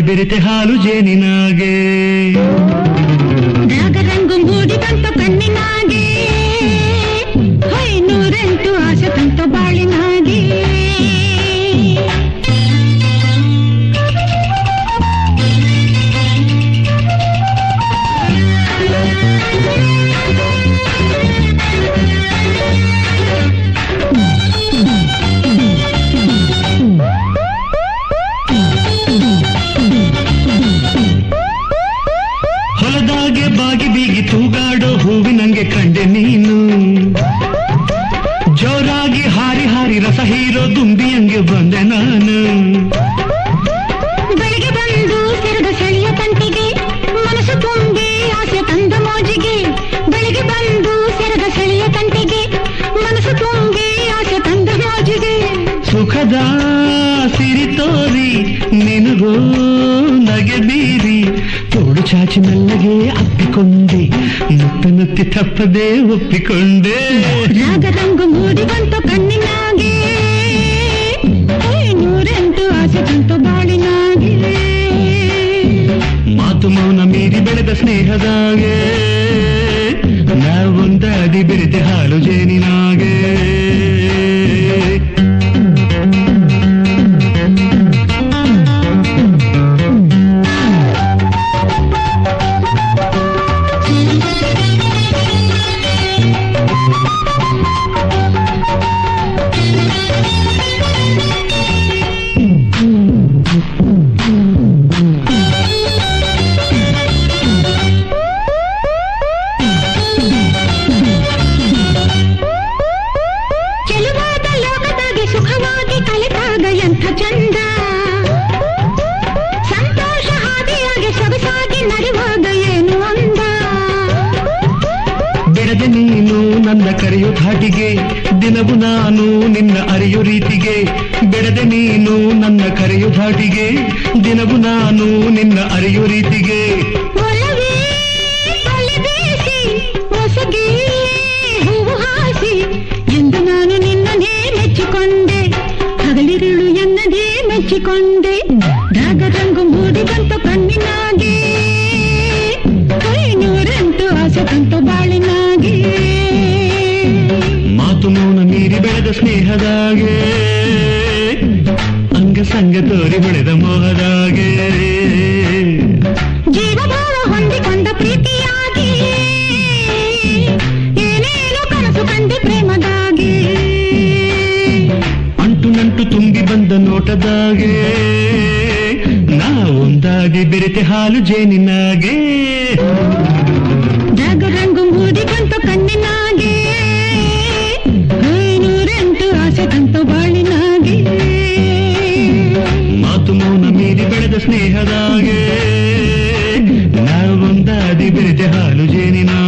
ಬೆರೆತೆ ಹಾಲು ಜೇನಿನಾಗೆ ರಾಗರಂಗು ಮೂಡಿದಂತ ಕಣ್ಣಿನಾಗೆ ಹೊಯ್ ನೂರೆಂಟು ಆಸೆ ತಂತ ಬಾಳಿನಾಗೆ ಹೊಲದಾಗೆ ಬಾಗಿ ಬೀಗಿ ತೂಗಾಡೋ ಹೂವಿನಂಗೆ ಕಂಡೆ ನೀನು ಜೋರಾಗಿ ಹಾರಿ ಹಾರಿ ರಸ ಹೀರೋ ದುಂಬಿಯಂಗೆ ಬಂದೆ ನಾನು ಬೆಳಗ್ಗೆ ಬಂದು ಸೆರಗ ಸೆಳೆಯ ತಂಟಿಗೆ ಮನಸ್ಸು ತುಂಬಿ ಆಸೆ ತಂದ ಮೋಜಿಗೆ ಬೆಳಗ್ಗೆ ಬಂದು ಸೆರಗ ಸೆಳೆಯ ತಂಟಿಗೆ ಮನಸ್ಸು ತುಂಬಿ ಆಸೆ ತಂದ ಮೋಜಿಗೆ ಸುಖದ ಸಿರಿ ತೋರಿ ನಿನಗೋ ನಗೆ ಬೀರಿ ತೋಳು ಚಾಚಿ ಮೆಲ್ಲಗೆ ಅಪ್ಪಿಕೊಂಡೆ ಮುತ್ತು ನುತ್ತಿ ತಪ್ಪದೆ ಒಪ್ಪಿಕೊಂಡೆ ರಾಗರಂಗು ಮೂಡಿದಂತ ಕಣ್ಣಿನಾಗೆ ಹೊಯ್ ನೂರೆಂಟು ಆಸೆ ತಂತ ಬಾಳಿನಾಗೆ ಮಾತು ಮೌನ ಮೀರಿ ಬೆಳೆದ ಸ್ನೇಹದಾಗೆ ನಾವೊಂದಾದಿ ಬೆರೆತೆ ಹಾಲು ಜೇನಿನಾಗೆ ಚೆಲುವಾದ ಲೋಕದಾಗೆ ಸುಖವಾಗಿ ಕಲಿತಾಗ ಎಂಥ ಚಂದ ಸಂತೋಷ ಹಾದಿಯಾಗಿ ಸೊಗಸಾಗಿ ನಡೆಯುವಾಗ ಏನು ಅಂದ ಬೆಳೆದೆ ನೀನು ನನ್ನ ಕರೆಯೋ ಧಾಟಿಗೆ ದಿನವು ನಾನು ನಿನ್ನ ಅರಿಯೋ ರೀತಿಗೆ ಬೆಳೆದೆ ನೀನು ನನ್ನ ಕರೆಯೋ ಧಾಟಿಗೆ ದಿನವು ನಾನು ನಿನ್ನ ಅರಿಯೋ ರೀತಿಗೆ ಒಲವೇ ಬಲಿಬೇಸಿ ಹೊಸಗೆ ಹೂವು ಹಾಸಿ ಎಂದು ನಾನು ನಿನ್ನನ್ನೇ ಮೆಚ್ಚಿಕೊಂಡೆ ಹಗಲಿರುಳು ಎನ್ನದೇ ಮೆಚ್ಚಿಕೊಂಡೆ ರಾಗರಂಗು ಮೂಡಿದಂತ ಕಣ್ಣಿನಾಗೆ ಕೈ ನೂರೆಂಟು ಆಸೆ ತಂತ ಬಾಳಿನಾಗೆ ಮಾತು ಮೌನ ಮೀರಿ ಬೆಳೆದ ಸ್ನೇಹದಾಗೆ ಅಂಗ ಸಂಗ ತೋರಿ ಬೆಳೆದ ಮೋಹದಾಗೆ ಜೀವಭಾವ ಹೊಂದಿಕೊಂಡ ಪ್ರೀತಿಯಾಗಿ ಏನೇನು ಕನಸು ಕಂಡೆ ಪ್ರೇಮದಾಗಿ ಅಂಟು ನಂಟು ತುಂಬಿ ಬಂದ ನೋಟದಾಗೆ ನಾವೊಂದಾಗಿ ಬೆರೆತೆ ಹಾಲು ಜೇನಿನಾಗೆ ಜಾಗರಂಗು ಮೂಡಿಕೊಂತ ಕಣ್ಣಿನಾಗೆ ನೂರೆಂಟು ಆಸೆ ತಂತ ಬಾಳಿನಾಗೆ ಮಾತು ಮೌನ ಮೀರಿ ಬೆಳೆದ ಸ್ನೇಹದಾಗೆ ನಾವೊಂದಾದಿ ಬೆರೆತೆ ಹಾಲು ಜೇನಿನಾಗೆ